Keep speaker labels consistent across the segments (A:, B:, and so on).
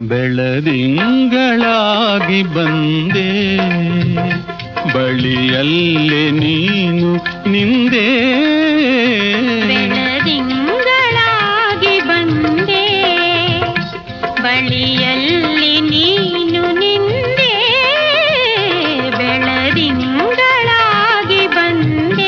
A: ಬೆಳದಿಂಗಳಾಗಿ ಬಂದೆ ಬಳಿಯಲ್ಲೇ ನೀನು ನಿಂದೆ
B: ಬೆಳದಿಂಗಳಾಗಿ ಬಂದೆ ಬಳಿಯಲ್ಲಿ ನೀನು ನಿಂದೆ ಬೆಳದಿಂಗಳಾಗಿ ಬಂದೆ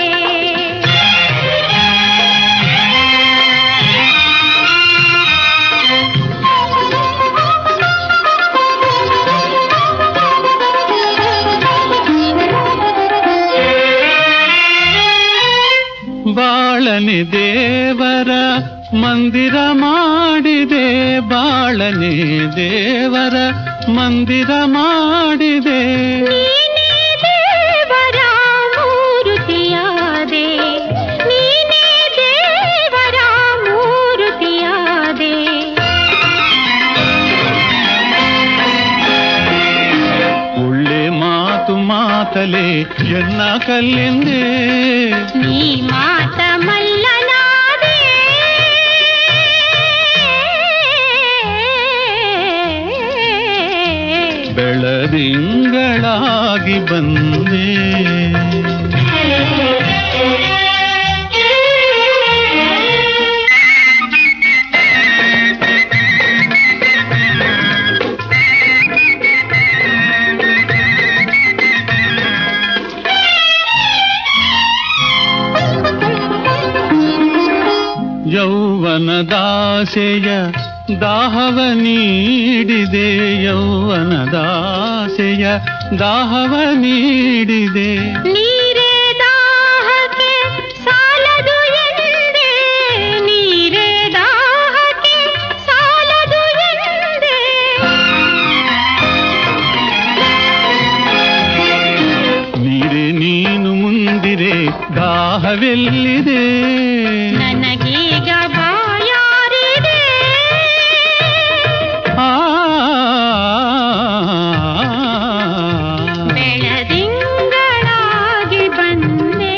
A: ಬಾಳನೆ ದೇವರ ಮಂದಿರ ಮಾಡಿದೆ ಬಾಳನೆ ದೇವರ ಮಂದಿರ ಮಾಡಿದೆ
B: ನೀನೇ ದೇವರ ಮೂರುತಿಯಾದೆ ನೀನೇ ದೇವರ ಮೂರುತಿಯಾದೆ
A: ಒಳ್ಳೆ ಮಾತು ಮಾತಲೆ ಎನ್ನ ಕಲ್ಲೆಂದೇ
B: ನೀ ಮಾತ ಮಲ್ಲನಾದೆ
A: ಬೆಳದಿಂಗಳಾಗಿ ಬಂದೆ ಯೌವನದಾಸೆಯ ದಾಹವ ನೀಡಿದೆ ಯೌವನದಾಸೆಯ ದಾಹವ ನೀಡಿದೆ
B: ನೀರೇ ದಾಹಕ್ಕೆ ಸಾಲದು ಎಂದೆ ನೀರೇ ದಾಹಕ್ಕೆ ಸಾಲದು ಎಂದೆ
A: ನೀರೆ ನೀನು ಮುಂದಿರೆ ದಾಹವೆಲ್ಲಿದೆ
B: ನನಗೀಗ ಬಾಯಾರಿದೆ
A: ಆ
B: ಬೆಳದಿಂಗಳಾಗಿ ಬಂದೆ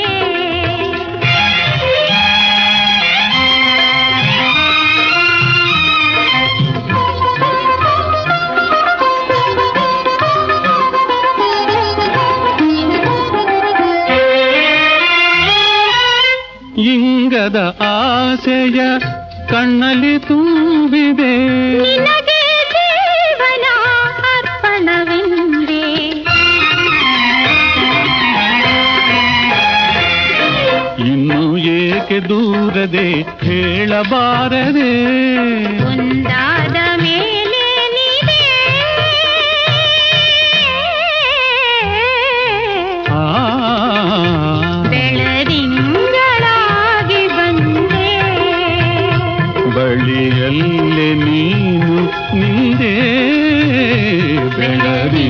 A: ಇಂಗದ ಆಸೆಯ ಕಣ್ಣಲ್ಲಿ ತುಂಬಿದೆ
B: ನಿನಗೆ ಜೀವನ ಅರ್ಪಣವೆಂದೆ
A: ಇನ್ನು ಏಕೆ ದೂರದೆ ಹೇಳಬಾರದೆ
B: ಒಂದಾದ ಮೇಲೆ ನೀನೆ
A: ಆ
B: ಬೆಳದಿಂಗಳಾಗಿ ಬಂದೆ
A: ಬಳಿಯಲ್ಲೇ ನೀನು ನಿಂದೆ ಬೆಳದಿ